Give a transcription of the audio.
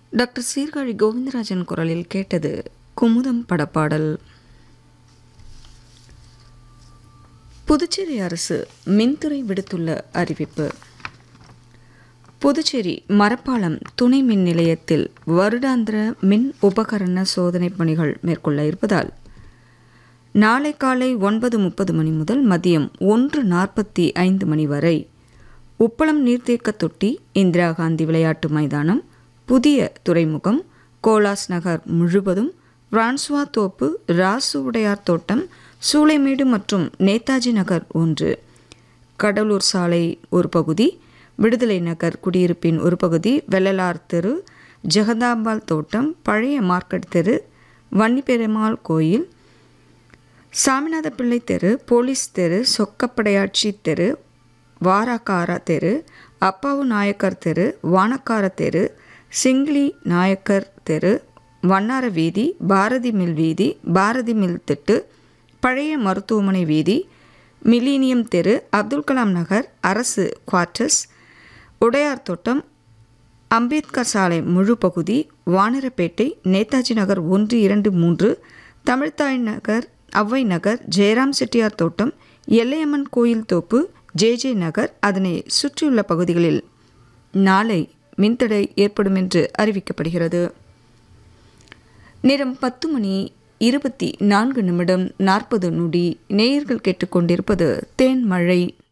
doctor Sirkazhi Govindarajan குரலில் கேட்டது குமுதம் படப்பாடல் புதுச்சேரி அரசு மின்துறை விடுத்துள்ள அறிவிப்பு புதுச்சேரி மரப்பாலம் துணை மின் நிலையத்தில் வருடாந்திர மின் உபகரண சோதனை பணிகள் மேற்கொள்ள இருப்பதால் நாளை காலை ஒன்பது முப்பது மணி முதல் மதியம் ஒன்று நாற்பத்தி ஐந்து மணி வரை உப்பளம் நீர்த்தேக்க தொட்டி இந்திரா காந்தி விளையாட்டு மைதானம் புதிய துறைமுகம் கோலாஸ் நகர் முழுவதும் பிரான்சுவா தோப்பு ராசு உடையார் தோட்டம் சூளைமேடு மற்றும் நேதாஜி நகர் ஒன்று கடலூர் சாலை ஒரு பகுதி விடுதலை நகர் குடியிருப்பின் ஒரு பகுதி வெள்ளலார் தெரு ஜெகதாம்பாள் தோட்டம் பழைய மார்க்கெட் தெரு வன்னிப்பெருமாள் கோயில் சாமிநாத பிள்ளை தெரு போலீஸ் தெரு சொக்கப்படையாட்சி தெரு வாராக்காரா தெரு அப்பாவு நாயக்கர் தெரு வானக்கார தெரு சிங்லி நாயக்கர் தெரு வண்ணார வீதி பாரதி மில் வீதி பாரதி மில் திட்டு பழைய மருத்துவமனை வீதி மில்லீனியம் தெரு அப்துல் கலாம் நகர் அரசு குவார்ட்டர்ஸ் உடையார் தோட்டம் அம்பேத்கர் சாலை முழு பகுதி வானரப்பேட்டை நேதாஜி நகர் ஒன்று இரண்டு மூன்று தமிழ்தாய் நகர் அவ்வை நகர் ஜெயராம் செட்டியார் தோட்டம் எல்லையம்மன் கோயில் தோப்பு ஜே ஜே நகர் அதனை சுற்றியுள்ள பகுதிகளில் நாளை மின்தடை ஏற்படும் என்று அறிவிக்கப்படுகிறது நேரம் பத்து மணி இருபத்தி நான்கு நிமிடம் நாற்பது நொடி நேயர்கள் கேட்டுக்கொண்டிருப்பது தேன் மழை